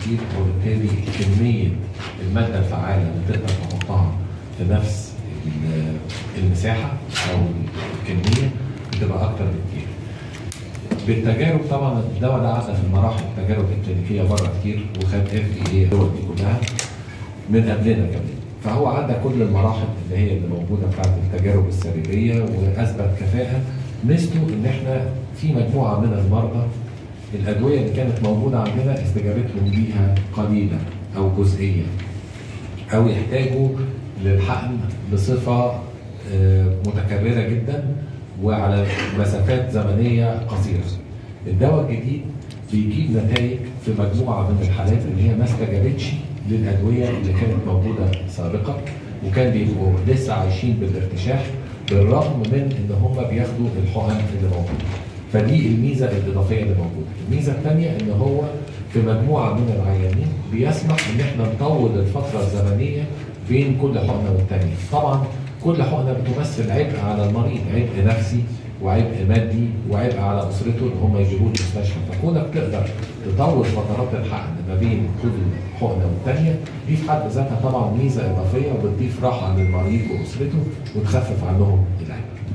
كتير وبالتالي كميه الماده الفعاله اللي تقدر تحطها في نفس ال- المساحه او الكميه بتبقى اكتر بكتير. بالتجارب طبعا الدواء ده عدى في المراحل التجارب الكلينيكيه بره كتير وخد اف اي الدول دي كلها من قبلنا كمان فهو عدى كل المراحل اللي هي اللي موجوده بتاعت التجارب السريريه واثبت كفاءه ميزته ان احنا في مجموعه من المرضى الادويه اللي كانت موجوده عندنا استجابتهم ليها قليله او جزئيه او يحتاجوا للحقن بصفه آه، متكرره جدا وعلى مسافات زمنيه قصيره. الدواء الجديد بيجيب نتائج في مجموعه من الحالات اللي هي ما استجابتش للادويه اللي كانت موجوده سابقا وكان بيبقوا لسه عايشين بالارتشاح بالرغم من ان هم بياخدوا الحقن اللي موجوده. فدي الميزه الاضافيه اللي موجوده. الميزه الثانيه ان هو في مجموعه من العيانين بيسمح ان احنا نطول الفتره الزمنيه بين كل حقنه والثانيه. طبعا كل حقنه بتمثل عبء على المريض، عبء نفسي وعبء مادي وعبء على اسرته ان هم يجيبوه المستشفى، فكونك تقدر تطول فترات الحقن ما بين كل حقنه والثانيه دي في حد ذاتها طبعا ميزه اضافيه وبتضيف راحه للمريض واسرته وتخفف عنهم العبء.